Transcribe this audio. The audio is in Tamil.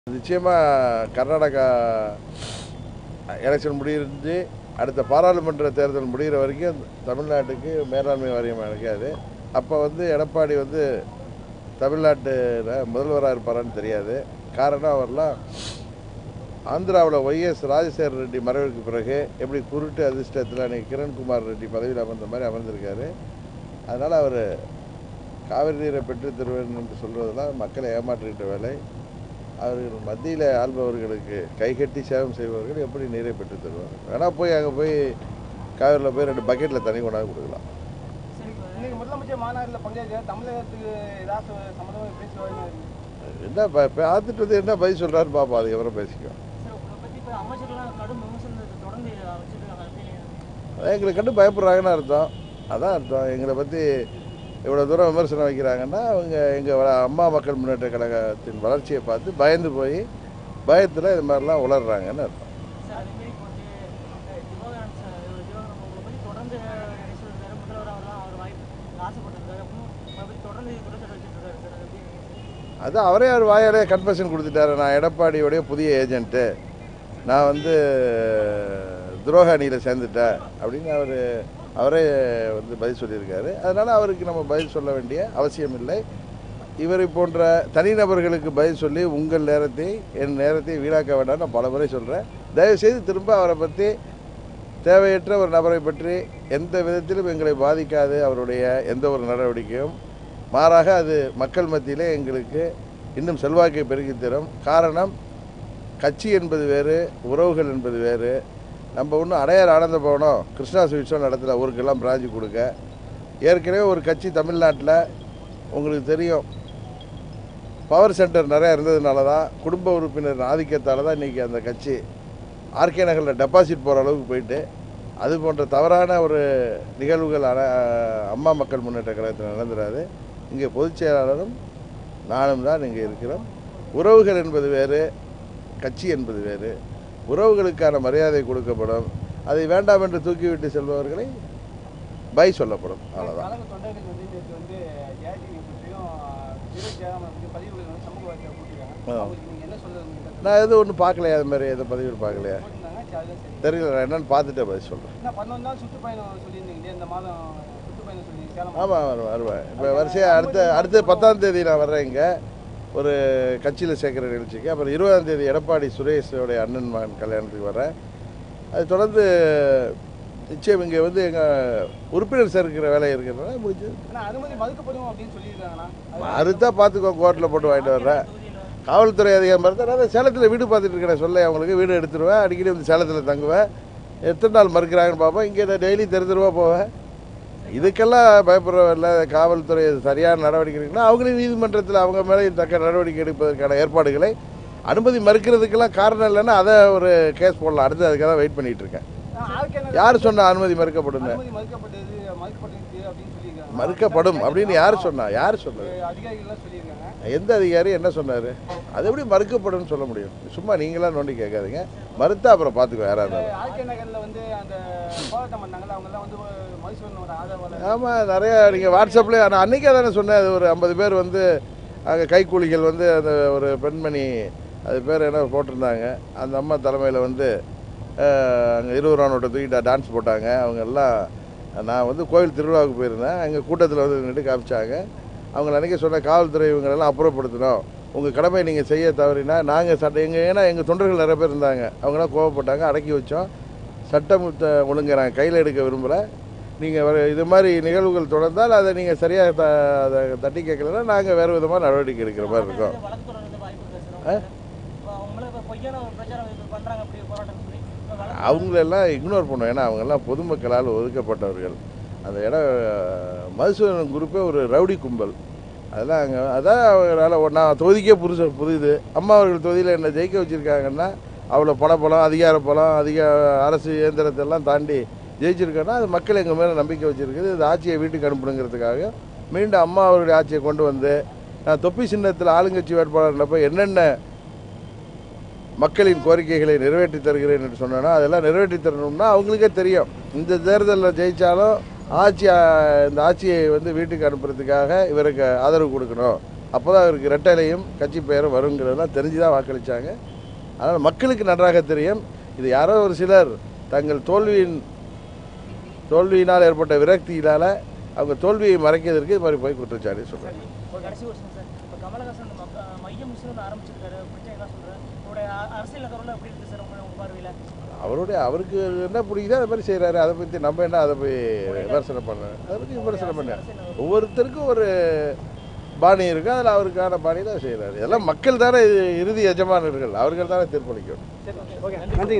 நிச்சயமாக கர்நாடகா எலெக்ஷன் முடிஞ்சு அடுத்த பாராளுமன்ற தேர்தல் முடிகிற வரைக்கும் தமிழ்நாட்டுக்கு மேலாண்மை வாரியம் கிடைக்காது அப்போ வந்து எடப்பாடி வந்து தமிழ்நாட்டில் முதல்வராக இருப்பாரான்னு தெரியாது காரணம் அவர்லாம் ஆந்திராவில் ஒய்எஸ் ராஜசேகர ரெட்டி மறைவுக்கு பிறகு எப்படி குருட்டு அதிர்ஷ்டத்தில் அன்றைக்கி கிரண்குமார் ரெட்டி பதவியில் அமர்ந்த மாதிரி அமர்ந்திருக்காரு அதனால் அவர் காவிரி நீரை பெற்றுத் தருவேன் என்று சொல்வதெல்லாம் மக்களை ஏமாற்றுகின்ற வேலை அவர்கள் மத்தியில் ஆள்பவர்களுக்கு கைகட்டி சேவம் செய்பவர்கள் எப்படி நீரை பெற்றுத் தருவாங்க வேணால் போய் அங்கே போய் காவிரியில் போய் ரெண்டு பக்கெட்டில் தண்ணி கொண்டாந்து கொடுக்கலாம் இன்னைக்கு முதலமைச்சர் மாநாட்டில் பங்கேற்க தமிழகத்துக்கு ஏதாச்சும் சம்மந்தமாக பேசுவாங்க என்ன ப- பார்த்துட்டு வந்து என்ன பதில் சொல்கிறாரு பார்ப்போம் அதுக்கப்புறம் பேசிக்குவோம் சார் உங்களை பற்றி இப்போ அமைச்சர்லாம் கடும் விமர்சனத்தை தொடர்ந்து வச்சுருக்காங்க அப்படின்னு அதான் எங்களை கண்டு பயப்படுறாங்கன்னு அர்த்தம் அதான் அர்த்தம் எங்களை பற்றி இவ்வளோ தூரம் விமர்சனம் வைக்கிறாங்கன்னா அவங்க எங்கள் அம்மா மக்கள் முன்னேற்ற கழகத்தின் வளர்ச்சியை பார்த்து பயந்து போய் பயத்தில் இது மாதிரிலாம் உளர்றாங்கன்னு அர்த்தம் சார் அதேமாரி இப்போ வந்து இந்த திவாகரன் சார் இவர் திவாகரன் உங்களை பற்றி தொடர்ந்து என்ன சொல்லிருக்காரு முதல்வராகலாம் அவர் வாய்ப்பு ஆசைப்பட்டிருக்காரு அப்படின்னு உங்களை பற்றி தொடர்ந்து குற்றச்சாட்டு வச்சுட்டு இருக்காரு சார் அது எப்படி அது அவரே அவர் வாயாலே கன்ஃபெஷன் கொடுத்துட்டாரு நான் எடப்பாடியோடைய புதிய ஏஜென்ட்டு நான் வந்து துரோக அணியில் சேர்ந்துட்டேன் அப்படின்னு அவர் அவரே வந்து பதில் சொல்லியிருக்காரு அதனால் அவருக்கு நம்ம பதில் சொல்ல வேண்டிய அவசியம் இல்லை இவரை போன்ற தனிநபர்களுக்கு பதில் சொல்லி உங்கள் நேரத்தை என் நேரத்தை வீணாக்க வேண்டாம் நான் பல முறை சொல்கிறேன் தயவுசெய்து திரும்ப அவரை பற்றி தேவையற்ற ஒரு நபரை பற்றி எந்த விதத்திலும் எங்களை பாதிக்காது அவருடைய எந்த ஒரு நடவடிக்கையும் மாறாக அது மக்கள் மத்தியிலே எங்களுக்கு இன்னும் செல்வாக்கை பெருக்கித் தரும் காரணம் கட்சி என்பது வேறு உறவுகள் என்பது வேறு நம்ம ஒன்றும் அடையார் ஆனந்த பவனம் கிருஷ்ணா ஸ்வீட்ஸோ நடத்துல ஊருக்கெல்லாம் பிராஞ்சு கொடுக்க ஏற்கனவே ஒரு கட்சி தமிழ்நாட்டில் உங்களுக்கு தெரியும் பவர் சென்டர் நிறையா இருந்ததுனால தான் குடும்ப உறுப்பினர் ஆதிக்கத்தால் தான் இன்றைக்கி அந்த கட்சி ஆர்கே நகரில் டெபாசிட் போகிற அளவுக்கு போயிட்டு அது போன்ற தவறான ஒரு நிகழ்வுகள் அன- அம்மா மக்கள் முன்னேற்ற கழகத்தில் நடந்துடாது இங்கே பொதுச் செயலாளரும் நானும் தான் இங்கே இருக்கிறோம் உறவுகள் என்பது வேறு கட்சி என்பது வேறு உறவுகளுக்கான மரியாதை கொடுக்கப்படும் அதை வேண்டாம் என்று தூக்கிவிட்டு செல்பவர்களை பை சொல்லப்படும் அவ்வளோதான் கழக தொண்டர்கள் வந்து நேற்று வந்து ஜெயலலிதா பற்றியும் விரோத் ஜெயராமன் பற்றி பதிவுகள் வந்து சமூக வலைத்தளம் போட்டிருக்காங்க ஆ. அவங்களுக்கு நீங்கள் என்ன சொல்லுங்க நான் எதுவும் ஒன்றும் பார்க்கலையா அது மாதிரி எந்த பதிவில் பார்க்கலையா போட்டிருந்தாங்க சரி அதுதான் சரி தெரியல நான் என்னன்னு பார்த்துட்டு பதில் சொல்கிறேன் என்ன பதினொன்று நாள் சுற்றுப்பயணம் சொல்லியிருந்தீங்க இந்த மாதம் சுற்றுப்பயணம் சொல்லி சேலம் ஆமாம் வருவேன் வருவேன் இப்போ வரிசையாக அடுத்த அடுத்த பத்தாம் தேதி நான் வர்றேன் இங்கே ஒரு கட்சியில் சேர்க்குற நிகழ்ச்சிக்கு அப்புறம் இருபதாம் தேதி எடப்பாடி சுரேஷோடைய அண்ணன் மகன் கல்யாணத்துக்கு வரேன் அது தொடர்ந்து நிச்சயம் இங்கே வந்து எங்கள் உறுப்பினர் சேர்க்கிற வேலை இருக்கிறதுனால முடிஞ்சது ஆனால் அனுமதி மறுக்கப்படும் அப்படின்னு சொல்லியிருக்காங்கண்ணா அது அறுத்தா பார்த்துக்கோ கோர்ட்டில் போட்டு வாங்கிட்டு வர்றேன் காவல்துறை அதிகாரி மறுத்தா நான் சேலத்தில் வீடு பார்த்துட்டு இருக்கிறேன் சொல்ல அவங்களுக்கு வீடு எடுத்துருவேன் அடிக்கடி வந்து சேலத்தில் தங்குவேன் எத்தனை நாள் மறுக்கிறாங்கன்னு பார்ப்பேன் இங்கே நான் டெய்லி தெரு தெருவாக போவேன் இதுக்கெல்லாம் பயப்படுறவில்ல காவல்துறை சரியான நடவடிக்கை எடுக்கணும் அவங்களே நீதிமன்றத்தில் அவங்க மேலே தக்க நடவடிக்கை எடுப்பதற்கான ஏற்பாடுகளை அனுமதி மறுக்கிறதுக்கெல்லாம் காரணம் இல்லைன்னா அதை ஒரு கேஸ் போடலாம் அடுத்து அதுக்காக தான் வெயிட் பண்ணிட்டு இருக்கேன் ஆர்கே நகர் யார் சொன்னா அனுமதி மறுக்கப்படும் அனுமதி மறுக்கப்பட்டது மறுக்கப்பட்டிருக்கு அப்படின்னு சொல்லியிருக்காங்க மறுக்கப்படும் அப்படின்னு யார் சொன்னா யார் சொன்னது அதிகாரிகள்லாம் சொல்லியிருக்காங்க எந்த அதிகாரி என்ன சொன்னார் அது எப்படி மறுக்கப்படும் சொல்ல முடியும் சும்மா நீங்களாம் நோண்டி கேட்காதீங்க மறுத்தா அப்புறம் பார்த்துக்கோ யாராக இருந்தாலும் ஆர்கே நகர்ல வந்து அந்த போராட்டம் பண்ணாங்கல்ல அவங்க எல்லாம் வந்து மதுசூதனோட ஆதரவாளர் ஆமாம் நிறையா நீங்கள் வாட்ஸ்அப்லேயே நான் அன்றைக்கே தானே சொன்னேன் அது ஒரு ஐம்பது பேர் வந்து அங்கே கைக்கூலிகள் வந்து அந்த ஒரு பெண்மணி அது பேர் என்ன போட்டிருந்தாங்க அந்த அம்மா தலைமையில் வந்து அங்கே இருபது ரூபா நோட்டை தூக்கிட்டு டான்ஸ் போட்டாங்க அவங்க எல்லாம் நான் வந்து கோயில் திருவிழாவுக்கு போயிருந்தேன் அங்கே கூட்டத்தில் வந்து நின்று காமிச்சாங்க அவங்க அன்றைக்கே சொன்ன காவல்துறை இவங்களெல்லாம் அப்புறப்படுத்தணும் உங்கள் கடமை நீங்கள் செய்ய தவறினா நாங்கள் சட்ட எங்கள் ஏன்னா எங்கள் தொண்டர்கள் நிறைய பேர் இருந்தாங்க அவங்களாம் கோவப்பட்டாங்க அடக்கி வச்சோம் சட்டம் த- ஒழுங்கை நான் கையில் எடுக்க விரும்பலை நீங்கள் வர இது மாதிரி நிகழ்வுகள் தொடர்ந்தால் அதை நீங்கள் சரியாக த அதை தட்டி கேட்கலன்னா நாங்கள் வேறு விதமாக நடவடிக்கை எடுக்கிற மாதிரி இருக்கோம் வழக்கு தொடர்ந்து வாய்ப்பு பேசுகிறோம் இப்போ அவங்க மேலே இப்போ பொய்யான ஒரு பிரச்சாரம் இது பண்ணுறாங்க அப்படி போராட்டம் சொல்லி இப்போ வழக்கு அவங்களெல்லாம் இக்னோர் பண்ணுவோம் ஏன்னா அவங்கெல்லாம் பொதுமக்களால் ஒதுக்கப்பட்டவர்கள் அந்த இடம் மதுசூதனன் குரூப்பே ஒரு ரவுடி கும்பல் அதெல்லாம் அங்கே அதான் அவங்களால நான் தொகுதிக்கே புதுசு புரியுது அம்மா அவர்கள் தொகுதியில் என்னை ஜெயிக்க வச்சுருக்காங்கன்னா அவ்வளோ பணப்பலம் அதிகார பலம் அதிக அரசு இயந்திரத்தை எல்லாம் தாண்டி ஜெயிச்சிருக்கேன்னா அது மக்கள் எங்கள் மேலே நம்பிக்கை வச்சுருக்குது இது ஆட்சியை வீட்டுக்கு அனுப்பணுங்கிறதுக்காக மீண்டும் அம்மா அவருடைய ஆட்சியை கொண்டு வந்து நான் தொப்பி சின்னத்தில் ஆளுங்கட்சி வேட்பாளர்னப்போ என்னென்ன மக்களின் கோரிக்கைகளை நிறைவேற்றி தருகிறேன் என்று சொன்னேன்னா அதெல்லாம் நிறைவேற்றி தரணும்னா அவங்களுக்கே தெரியும் இந்த தேர்தலில் ஜெயித்தாலும் ஆட்சி ஆ, இந்த ஆட்சியை வந்து வீட்டுக்கு அனுப்புறதுக்காக இவருக்கு ஆதரவு கொடுக்கணும் அப்போ தான் அவருக்கு ரெட்டலையும் கட்சி பெயரும் வருங்கிறதெல்லாம் தெரிஞ்சு தான் வாக்களித்தாங்க அதனால் மக்களுக்கு நன்றாக தெரியும் இது யாரோ ஒரு சிலர் தங்கள் தோல்வியின் தோல்வியினால் ஏற்பட்ட விரக்தியினால் அவங்க தோல்வியை மறைக்கிறதுக்கு இது மாதிரி போய் குற்றச்சாட்டு சொல்கிறாங்க ஒரு கடைசி வருஷம் சார் இப்போ கமலஹாசன் ம- அஹ் மையம் மிஷன் ஆரம்பிச்சிருக்காரு பிடிச்சா என்ன சொல்கிறேன் உங்களுடைய அ- அரசியல் நகரில் எப்படி இருக்குது சார் உங்க உங்க பார்வையில் அவருடைய அவருக்கு என்ன பிடிக்குதோ அதை மாதிரி செய்கிறாரு அதை பற்றி நம்ம என்ன அதை போய் விமர்சனம் பண்ண அதை பற்றி விமர்சனம் பண்ண ஒவ்வொருத்தருக்கும் ஒரு பாணி இருக்கும் அதில் அவருக்கான பாணியில் செய்கிறாரு இதெல்லாம் மக்கள் தானே இது இறுதி எஜமானர்கள் அவர்கள் தானே தீர்ப்பளிக்கணும் சரி ஓகே நன்றி